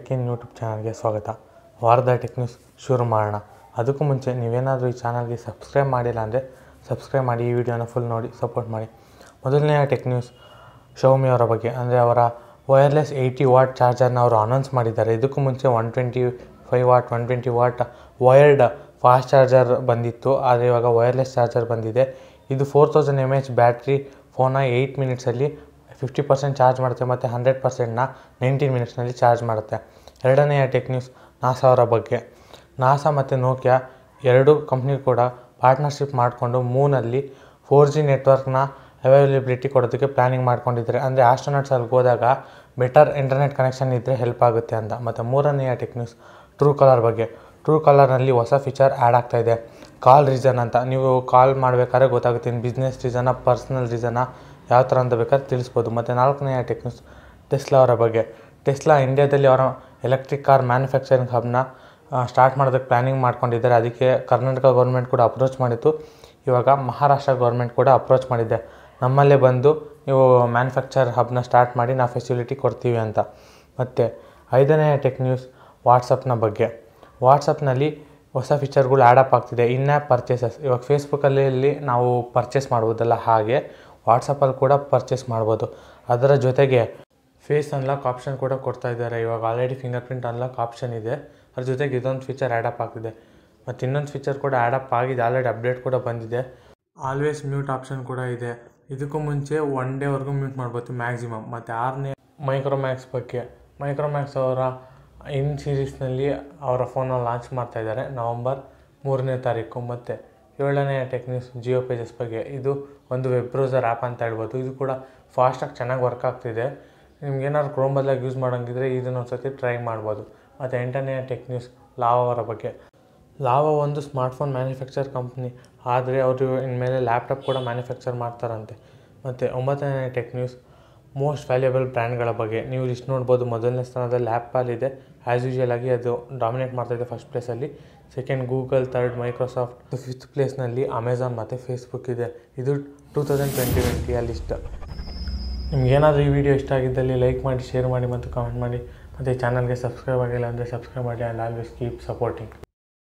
tech in YouTube ಚಾನಲ್ಗೆ ಸ್ವಾಗತ ವಾರದ ಟೆಕ್ ನ್ಯೂಸ್ ಶುರು ಮಾಡೋಣ ಅದಕ್ಕೂ ಮುಂಚೆ ನೀವೇನಾದರೂ ಈ ಚಾನಲ್ಗೆ ಸಬ್ಸ್ಕ್ರೈಬ್ ಮಾಡಿಲ್ಲ ಅಂದರೆ ಸಬ್ಸ್ಕ್ರೈಬ್ ಮಾಡಿ ಈ ವಿಡಿಯೋನ ಫುಲ್ ನೋಡಿ ಸಪೋರ್ಟ್ ಮಾಡಿ ಮೊದಲನೆಯ ಟೆಕ್ ನ್ಯೂಸ್ ಶೌಮಿ ಅವರ ಬಗ್ಗೆ ಅಂದರೆ ಅವರ ವೈರ್ಲೆಸ್ ಏಯ್ಟಿ ವಾಟ್ ಚಾರ್ಜರ್ನ ಅವರು ಅನೌನ್ಸ್ ಮಾಡಿದ್ದಾರೆ ಇದಕ್ಕೂ ಮುಂಚೆ one twenty five watt one twenty watt wired fast charger ಬಂದಿತ್ತು ಆದರೆ ಇವಾಗ ವೈರ್ಲೆಸ್ ಚಾರ್ಜರ್ ಬಂದಿದೆ ಇದು four thousand M H battery ಫೋನ ಏಯ್ಟ್ ಮಿನಿಟ್ಸಲ್ಲಿ ಫಿಫ್ಟಿ ಪರ್ಸೆಂಟ್ ಚಾರ್ಜ್ ಮಾಡುತ್ತೆ ಮತ್ತು ಹಂಡ್ರೆಡ್ ಪರ್ಸೆಂಟ್ನ ನೈಂಟೀನ್ ಮಿನಿಟ್ಸ್ನಲ್ಲಿ ಚಾರ್ಜ್ ಮಾಡುತ್ತೆ ಎರಡನೆಯ ಟೆಕ್ ನ್ಯೂಸ್ ನಾಸಾ ಅವರ ಬಗ್ಗೆ ನಾಸಾ ಮತ್ತು ನೋಕಿಯಾ ಎರಡೂ ಕಂಪ್ನಿ ಕೂಡ ಪಾರ್ಟ್ನರ್ಶಿಪ್ ಮಾಡಿಕೊಂಡು ಮೂನಲ್ಲಿ ಫೋರ್ ಜಿ ನೆಟ್ವರ್ಕ್ನ ಅವೈಲಬಿಲಿಟಿ ಕೊಡೋದಕ್ಕೆ ಪ್ಲ್ಯಾನಿಂಗ್ ಮಾಡ್ಕೊಂಡಿದ್ದಾರೆ ಅಂದರೆ ಆಸ್ಟ್ರೋನಾಟ್ಸ್ ಅಲ್ಲಿಗೆ ಹೋದಾಗ ಬೆಟರ್ ಇಂಟರ್ನೆಟ್ ಕನೆಕ್ಷನ್ ಇದ್ದರೆ ಹೆಲ್ಪ್ ಆಗುತ್ತೆ ಅಂತ ಮತ್ತು ಮೂರನೆಯ ಟೆಕ್ ನ್ಯೂಸ್ ಟ್ರೂ ಕಲರ್ ಬಗ್ಗೆ ಟ್ರೂ ಕಲರ್ನಲ್ಲಿ ಹೊಸ ಫೀಚರ್ ಆ್ಯಡ್ ಆಗ್ತಾಯಿದೆ ಕಾಲ್ ರೀಸನ್ ಅಂತ ನೀವು ಕಾಲ್ ಮಾಡಬೇಕಾದ್ರೆ ಗೊತ್ತಾಗುತ್ತೆ ಇನ್ನು ಬಿಸ್ನೆಸ್ ರೀಸನ ಪರ್ಸ್ನಲ್ ರೀಸನ ಯಾವ ಥರ ಅಂತ ಬೇಕಾದ್ರೆ ತಿಳಿಸ್ಬೋದು ಮತ್ತು ನಾಲ್ಕನೆಯ ಟೆಕ್ ನ್ಯೂಸ್ ಟೆಸ್ಲಾ ಅವರ ಬಗ್ಗೆ ಟೆಸ್ಲಾ ಇಂಡಿಯಾದಲ್ಲಿ ಅವರ ಎಲೆಕ್ಟ್ರಿಕ್ ಕಾರ್ ಮ್ಯಾನುಫ್ಯಾಕ್ಚರಿಂಗ್ ಹಬ್ನ ಸ್ಟಾರ್ಟ್ ಮಾಡೋದಕ್ಕೆ ಪ್ಲ್ಯಾನಿಂಗ್ ಮಾಡ್ಕೊಂಡಿದ್ದಾರೆ ಅದಕ್ಕೆ ಕರ್ನಾಟಕ ಗೌರ್ಮೆಂಟ್ ಕೂಡ ಅಪ್ರೋಚ್ ಮಾಡಿತ್ತು ಇವಾಗ ಮಹಾರಾಷ್ಟ್ರ ಗೌರ್ಮೆಂಟ್ ಕೂಡ ಅಪ್ರೋಚ್ ಮಾಡಿದೆ ನಮ್ಮಲ್ಲೇ ಬಂದು ನೀವು ಮ್ಯಾನುಫ್ಯಾಕ್ಚರ್ ಹಬ್ನ ಸ್ಟಾರ್ಟ್ ಮಾಡಿ ನಾವು ಫೆಸಿಲಿಟಿ ಕೊಡ್ತೀವಿ ಅಂತ ಮತ್ತು ಐದನೇ ಟೆಕ್ ನ್ಯೂಸ್ ವಾಟ್ಸಪ್ನ ಬಗ್ಗೆ ವಾಟ್ಸಪ್ನಲ್ಲಿ ಹೊಸ ಫೀಚರ್ಗಳು ಆ್ಯಡಪ್ ಆಗ್ತಿದೆ ಇನ್ ಆ್ಯಪ್ ಪರ್ಚೇಸಸ್ ಇವಾಗ ಫೇಸ್ಬುಕ್ಕಲ್ಲಿ ನಾವು ಪರ್ಚೇಸ್ ಮಾಡ್ಬೋದಲ್ಲ ಹಾಗೆ ವಾಟ್ಸಪ್ಪಲ್ಲಿ ಕೂಡ ಪರ್ಚೇಸ್ ಮಾಡ್ಬೋದು ಅದರ ಜೊತೆಗೆ ಫೇಸ್ ಅನ್ಲಾಕ್ ಆಪ್ಷನ್ ಕೂಡ ಕೊಡ್ತಾ ಇದ್ದಾರೆ ಇವಾಗ already fingerprint unlock option ಇದೆ ಅದ್ರ ಜೊತೆಗೆ ಇದೊಂದು ಫೀಚರ್ ಆ್ಯಡಪ್ ಆಗ್ತಿದೆ ಮತ್ತು ಇನ್ನೊಂದು ಫೀಚರ್ ಕೂಡ ಆ್ಯಡಪ್ ಆಗಿದೆ ಆಲ್ರೆಡಿ ಅಪ್ಡೇಟ್ ಕೂಡ ಬಂದಿದೆ ಆಲ್ವೇಸ್ ಮ್ಯೂಟ್ ಆಪ್ಷನ್ ಕೂಡ ಇದೆ ಇದಕ್ಕೂ ಮುಂಚೆ ಒನ್ ಡೇವರೆಗೂ ಮ್ಯೂಟ್ ಮಾಡ್ಬೋದು ಮ್ಯಾಕ್ಸಿಮಮ್ ಮತ್ತು ಆರನೇ ಮೈಕ್ರೋಮ್ಯಾಕ್ಸ್ ಬಗ್ಗೆ ಮೈಕ್ರೋಮ್ಯಾಕ್ಸ್ ಅವರ ಇನ್ ಸೀರೀಸ್ನಲ್ಲಿ ಅವರ ಫೋನ ಲಾಂಚ್ ಮಾಡ್ತಾ ಇದ್ದಾರೆ ನವಂಬರ್ ಮೂರನೇ ತಾರೀಕು ಮತ್ತು ಏಳನೇ ಟೆಕ್ ನ್ಯೂಸ್ ಜಿಯೋ ಪೇಜಸ್ ಬಗ್ಗೆ ಇದು ಒಂದು ವೆಬ್ ಬ್ರೌಸರ್ ಆ್ಯಪ್ ಅಂತ ಹೇಳ್ಬೋದು ಇದು ಕೂಡ ಫಾಸ್ಟಾಗಿ ಚೆನ್ನಾಗಿ ವರ್ಕ್ ಆಗ್ತಿದೆ ನಿಮ್ಗೆ ಏನಾದ್ರು ಕ್ರೋಮ್ ಬದಲಾಗಿ ಯೂಸ್ ಮಾಡೋಂಗಿದ್ರೆ ಇದನ್ನು ಒಂದು ಸತಿ ಟ್ರೈ ಮಾಡ್ಬೋದು ಮತ್ತು ಎಂಟನೇ ಟೆಕ್ ನ್ಯೂಸ್ ಲಾವ್ ಅವರ ಬಗ್ಗೆ ಲಾವಾ ಒಂದು ಸ್ಮಾರ್ಟ್ಫೋನ್ ಮ್ಯಾನುಫ್ಯಾಕ್ಚರ್ ಕಂಪ್ನಿ ಆದರೆ ಅವರು ಇನ್ಮೇಲೆ ಲ್ಯಾಪ್ಟಾಪ್ ಕೂಡ ಮ್ಯಾನುಫ್ಯಾಕ್ಚರ್ ಮಾಡ್ತಾರಂತೆ ಮತ್ತು ಒಂಬತ್ತನೇ ಟೆಕ್ ನ್ಯೂಸ್ ಮೋಸ್ಟ್ ವ್ಯಾಲ್ಯೂಯಬಲ್ ಬ್ರ್ಯಾಂಡ್ಗಳ ಬಗ್ಗೆ ನೀವು ಲಿಸ್ಟ್ ನೋಡ್ಬೋದು ಮೊದಲನೇ ಸ್ಥಾನದಲ್ಲಿ ಆ್ಯಪಲ್ ಇದೆ ಆ್ಯಸ್ ಯೂಶುವಲ್ ಆಗಿ ಅದು ಡಾಮಿನೇಟ್ ಮಾಡ್ತಾಯಿದೆ ಫಸ್ಟ್ ಪ್ಲೇಸಲ್ಲಿ second Google third Microsoft fifth ಪ್ಲೇಸ್ನಲ್ಲಿ ಅಮೆಝಾನ್ ಮತ್ತು ಫೇಸ್ಬುಕ್ ಇದೆ ಇದು ಟೂ ತೌಸಂಡ್ ಟ್ವೆಂಟಿ ಟ್ವೆಂಟಿಯ ಲಿಸ್ಟ್ ನಿಮ್ಗೇನಾದರೂ ಈ ವಿಡಿಯೋ ಇಷ್ಟ ಆಗಿದ್ದಲ್ಲಿ ಲೈಕ್ ಮಾಡಿ ಶೇರ್ ಮಾಡಿ ಮತ್ತು ಕಮೆಂಟ್ ಮಾಡಿ ಮತ್ತು ಈ ಚಾನಲ್ಗೆ ಸಬ್ಸ್ಕ್ರೈಬ್ ಆಗಿಲ್ಲ ಅಂದರೆ ಸಬ್ಸ್ಕ್ರೈಬ್ ಮಾಡಿ ಆ್ಯಂಡ್ ಆಲ್ವೇಸ್ ಕೀಪ್ ಸಪೋರ್ಟಿಂಗ್